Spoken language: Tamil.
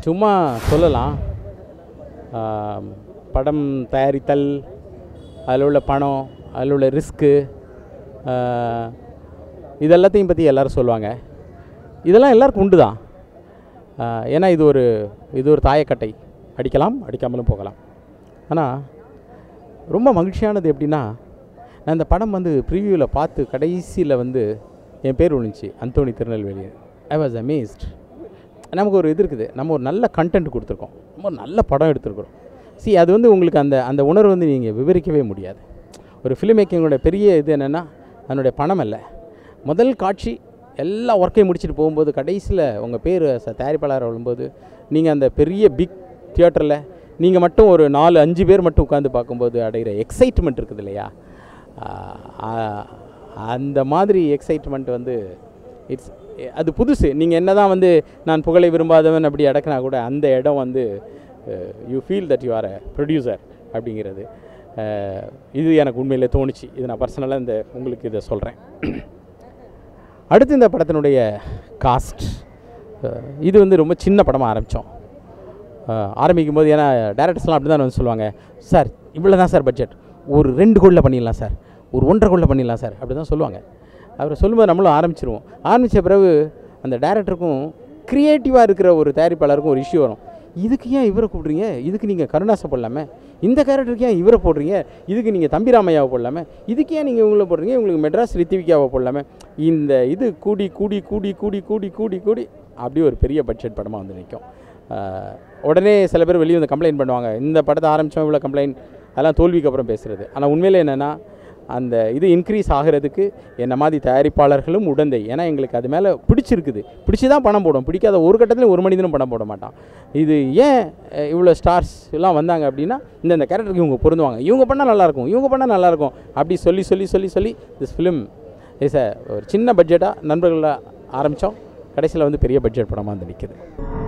சும்மா சொல்லலாம் ஆம், படம் தயாரித்தல் அதில் உள்ள பணம் அதில் உள்ள ரிஸ்க்கு இதெல்லாத்தையும் பற்றி எல்லாரும் சொல்லுவாங்க இதெல்லாம் எல்லாருக்கும் உண்டு தான் ஆஹ், ஏன்னா இது ஒரு இது ஒரு தாயக்கட்டை அடிக்கலாம் அடிக்காமலும் போகலாம் ஆனால் ரொம்ப மகிழ்ச்சியானது எப்படின்னா நான் இந்த படம் வந்து ப்ரிவியூவில் பார்த்து கடைசியில் வந்து என் பேர் விழுந்துச்சு Anthony Tirunelveli I was amazed நமக்கு ஒரு இது இருக்குது நம்ம ஒரு நல்ல கண்டென்ட் கொடுத்துருக்கோம் நம்ம ஒரு நல்ல படம் எடுத்திருக்கிறோம் see அது வந்து உங்களுக்கு அந்த அந்த உணர்வு வந்து நீங்கள் விவரிக்கவே முடியாது ஒரு ஃபிலிம் மேக்கிங்கோட பெரிய இது என்னென்னா அதனுடைய பணம் இல்லை முதல் காட்சி எல்லா ஒர்க்கையும் முடிச்சுட்டு போகும்போது கடைசியில் உங்கள் பேர் ச- தயாரிப்பாளர் வரும்போது நீங்கள் அந்த பெரிய பிக் தியேட்டரில் நீங்கள் மட்டும் ஒரு நாலு அஞ்சு பேர் மட்டும் உட்காந்து பார்க்கும்போது அடைகிற எக்ஸைட்மெண்ட் இருக்குது இல்லையா ஆஹ் ஆஹ் அந்த மாதிரி எக்ஸைட்மெண்ட் வந்து இட்ஸ் அது புதுசு நீங்கள் என்ன தான் வந்து நான் புகழை விரும்பாதவன் அப்படி அடக்கினா கூட அந்த இடம் வந்து you feel that you are a producer அப்படிங்கிறது அஹ், இது எனக்கு உண்மையிலே தோணுச்சு இது நான் பர்சனலாக இந்த உங்களுக்கு இதை சொல்கிறேன் அடுத்து இந்த படத்தினுடைய காஸ்ட் இது வந்து ரொம்ப சின்ன படமாக ஆரம்பித்தோம் ஆரம்பிக்கும் போது ஏன்னா டேரக்டர்ஸ்லாம் அப்படி தான் வந்து சொல்லுவாங்க சார் இவ்வளோ தான் சார் பட்ஜெட் ஒரு ரெண்டு கோடியில் பண்ணிடலாம் சார் ஒரு ஒன்றரை கோடியில் பண்ணிடலாம் சார் அப்படி தான் சொல்லுவாங்க அவர் சொல்லும்போது நம்மளும் ஆரம்பிச்சிருவோம் ஆரம்பித்த பிறகு அந்த டேரக்டருக்கும் க்ரியேட்டிவாக இருக்கிற ஒரு தயாரிப்பாளருக்கும் ஒரு இஷ்யூ வரும் இதுக்கு ஏன் இவரை கூப்பிட்றீங்க இதுக்கு நீங்கள் கருணாசை போடலாமே இந்த கேரக்டருக்கு ஏன் இவரை போடுறீங்க இதுக்கு நீங்கள் தம்பிராமையாவை போடலாமே இதுக்கு ஏன் நீங்கள் இவங்கள போடுறீங்க உங்களுக்கு மெட்ராஸ் ரித்திவிகாவை போடலாமே இந்த இது கூடி கூடி கூடி கூடி கூடி கூடி கூடி அப்படியே ஒரு பெரிய பட்ஜெட் படமாக வந்து நிற்கும் ஆஹ் உடனே சில பேர் வெளியே வந்து கம்ப்ளைண்ட் பண்ணுவாங்க இந்த படத்தை ஆரம்பித்தோம் இவ்வளோ கம்ப்ளைண்ட் அதெல்லாம் தோல்விக்கு அப்புறம் பேசுகிறது ஆனால் உண்மையிலே என்னென்னா அந்த இது இன்க்ரீஸ் ஆகிறதுக்கு என்ன மாதிரி தயாரிப்பாளர்களும் உடந்தை ஏன்னா எங்களுக்கு அது மேலே பிடிச்சிருக்குது பிடிச்சி தான் பணம் போடும் பிடிக்காத ஒரு கட்டத்தில் ஒரு மனிதனும் பணம் போட மாட்டான் இது ஏன் அஹ், இவ்வளோ ஸ்டார்ஸ் எல்லாம் வந்தாங்க அப்படின்னா இந்த இந்த கேரக்டருக்கு இவங்க பொருந்துவாங்க இவங்க பண்ணால் நல்லாயிருக்கும் இவங்க பண்ணால் நல்லாயிருக்கும் அப்படி சொல்லி சொல்லி சொல்லி சொல்லி திஸ் ஃபிலிம் இஸ் ஒரு சின்ன பட்ஜெட்டாக நண்பர்களாக ஆரம்பித்தோம் கடைசியில் வந்து பெரிய பட்ஜெட் படமாக வந்து நிற்குது